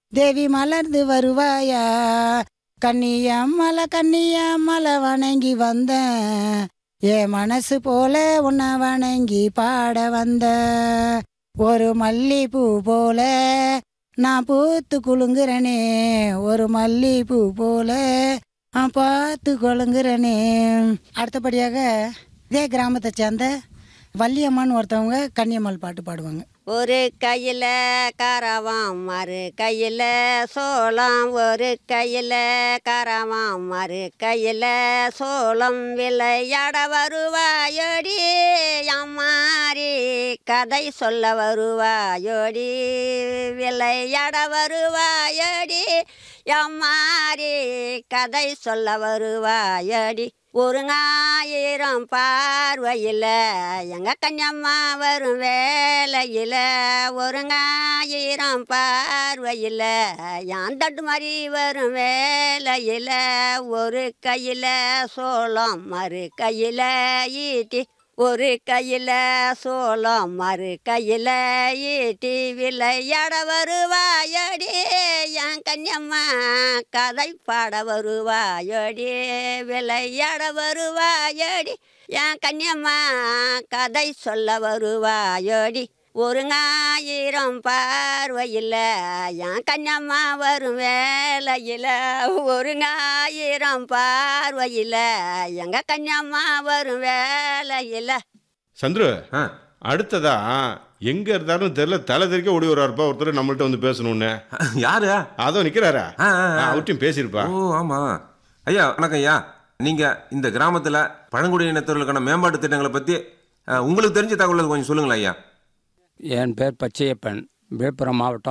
தேவி மலர்ந்து வருவாயா கண்ணியம்மல கண்ணியம்மல வணங்கி வந்தேன் என் மனசு போல உன்னை வணங்கி பாட வந்த ஒரு மல்லிப்பூ போல நான் பூத்து குலுங்குறனே ஒரு மல்லிப்பூ போல நான் பார்த்து குலுங்குறனே அடுத்தபடியாக இதே கிராமத்தை சேர்ந்த வள்ளியம்மான்னு ஒருத்தவங்க கன்னியம்மாள் பாட்டு பாடுவாங்க ஒரு கையில் கரவாம் மறு கையில் சோளம் ஒரு கையில் கரவாம் மறு கையில் சோளம் விளையாட வருவாயோடி அம்மாரி கதை சொல்ல வருவாயோடி விளையாட வருவாயோடி எம்மாரி கதை சொல்ல வருவாயடி ஒரு ஞாயிரம் பார்வையில் எங்க கன்னியம்மா வரும் வேலையில் ஒரு ஞாயிரம் பார்வையில் யான் தட்டு மாதிரி வரும் வேலையில் ஒரு கையில் சோளம் மறு கையில் ஈட்டி ஒரு கையில் சோளம் மறு கையில் ஈட்டி விளையாட வருவாயடி என் கன்னியம்மா கதை பாட வருவாயடி விளையாட வருவாயடி என் கன்னியம்மா கதை சொல்ல வருவாயடி ஒரு ஞாயிரம் பார்வையில் என் கன்னியம்மா வரும் வேலையில் ஒரு ஞாயிரம் பார்வையில் எங்க கன்னியம்மா வரும் வேலையில் சந்துரு ஆ அடுத்ததா எங்க இருந்தாலும் தெரியல தலை தெறிக்க ஓடி வருவாருப்பா ஒருத்தர் நம்மள்ட்ட வந்து பேசணும்னு யாரு அதோ நிக்கிறாரா ஆ, ஆ, ஆ. அவர்கிட்டயும் பேசியிருப்பா ஓ ஆமா ஐயா வணக்கம் ஐயா நீங்க இந்த கிராமத்துல பழங்குடியினத்தவர்களுக்கான மேம்பாட்டு திட்டங்களை பத்தி அஹ், உங்களுக்கு தெரிஞ்ச தகவல் கொஞ்சம் சொல்லுங்களேன் ஐயா என் பேர் பச்சையப்பன் விழுப்புரம் மாவட்டம்